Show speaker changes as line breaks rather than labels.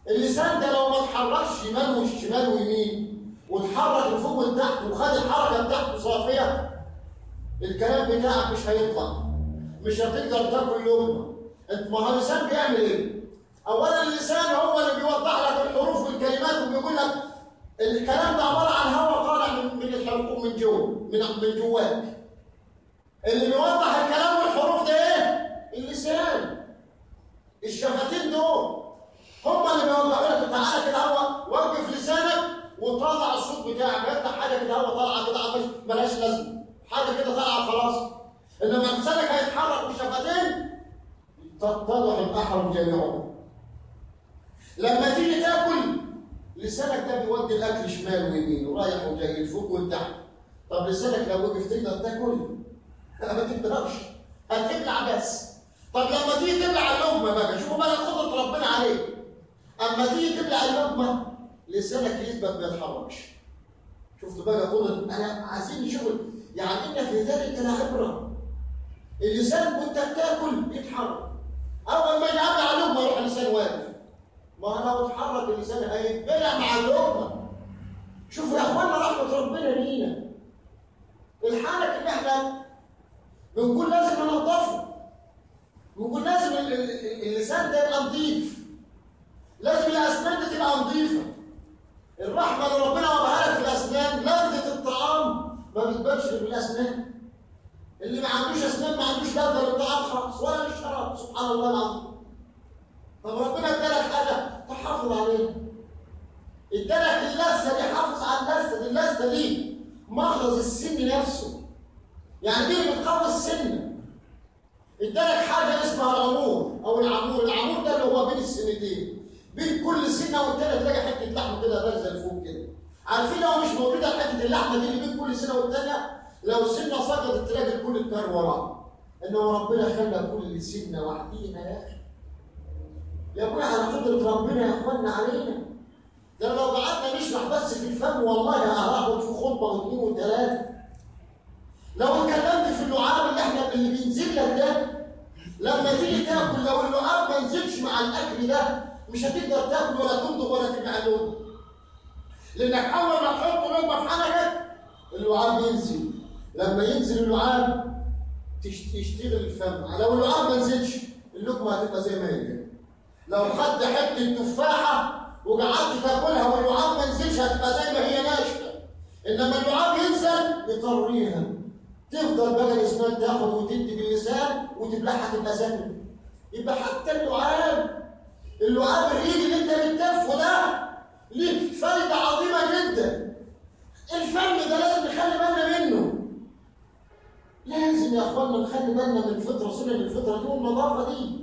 اللسان ده لو ما اتحركش شمال والشمال ويمين واتحرك لفوق وتحت وخد الحركه بتاعته صافيه الكلام بتاعك مش هيطلع مش هتقدر تاكل لقمه انت ما هو اللسان بيعمل ايه؟ اولا اللسان هو اللي بيوضح لك الحروف والكلمات وبيقول لك الكلام ده عباره عن هواء طالع من من الحلقوم من جوه من من جواك اللي بيوضح الكلام والحروف ده ايه؟ اللسان الشفتين دول هم اللي بيوضحوا لك تعالى كده هو وقف لسانك وطلع الصوت بتاعك افتح حاجه كده هو طالعه كده مش ملهاش لازمه حاجه كده طالعه خلاص انما لسانك هيتحرك والشفتين تتضح الاحرم جميعهم لما تيجي تاكل لسانك ده بيودي الاكل شمال ويمين ورايح وجاي لفوق ولتحت طب لسانك لو وقف تقدر تاكل ما تقدرش هتبلع بس طب لما تيجي تبلع اللقمه بقى شوفوا بقى قدره ربنا عليك اما تيجي تبلع اللقمه لسانك يثبت ما يتحركش شفتوا بقى قدره انا عايزين نشوف يعني ان في ذلك لعبره اللسان وانت بتاكل يتحرك اول ما يجي ابلع اللقمه يروح اللسان واقف ما لو اتحرك اللسان هيتبلع مع اللقمه شوفوا يا اخوانا رحمه ربنا لينا الحالك ان احنا بنقول لازم ننظفه بنقول لازم ال- ال- اللسان ده يبقى نظيف لازم الاسنان دي تبقى نظيفه الرحمه اللي ربنا وضعها لك في الاسنان لذه الطعام ما بتبانش غير بالاسنان اللي ما عندوش اسنان ما عندوش لذه للطعام خالص ولا للشراب سبحان الله العظيم طب ربنا ادالك حاجه تحافظ عليها ادالك اللذه دي حافظ على اللذه دي اللذه دي مخرج السن نفسه يعني دي اللي بتقوي السن ادالك حاجه اسمها العمور او العمور العمور ده اللي هو بين السنتين بين كل سنه والتانيه تلاقي حته لحمه كده بارزه لفوق كده عارفين لو مش موجوده حته اللحمه دي اللي بين كل سنه والتانيه لو السنه سقطت تلاقي الكل اتكر وراه انه ربنا خلى كل سنه وحديها يا اخي يا ابويا على قدره ربنا يا اخوانا علينا ده لو قعدنا نشرح بس في الفم والله هاخد في خطبه واثنين وثلاثه لو اتكلمت في اللعاب اللي احنا اللي بينزل لك ده لما تيجي تاكل لو اللعاب ما نزلش مع الاكل ده مش هتقدر تاكل ولا تمضغ ولا تبلع لقمه لانك اول ما تحط لقمه في حنكك اللعاب ينزل لما ينزل اللعاب تش- يشتغل الفم لو اللعاب ما نزلش اللقمه هتبقى زي ما هي لو خدت حته تفاحه وقعدت تاكلها واللعاب ما نزلش هتبقى زي ما هي ناشفه انما اللعاب ينزل يطريها تفضل بقى الاسنان تاخد وتدي باللسان وتبلعها تبقى سهله يبقى حتى اللعاب اللعاب الريق اللي انت بتتفه ده ليه فايده عظيمه جدا الفم ده لازم نخلي بالنا منه لازم يا اخوانا نخلي بالنا من الفطره سنن الفطره دي والنظافه دي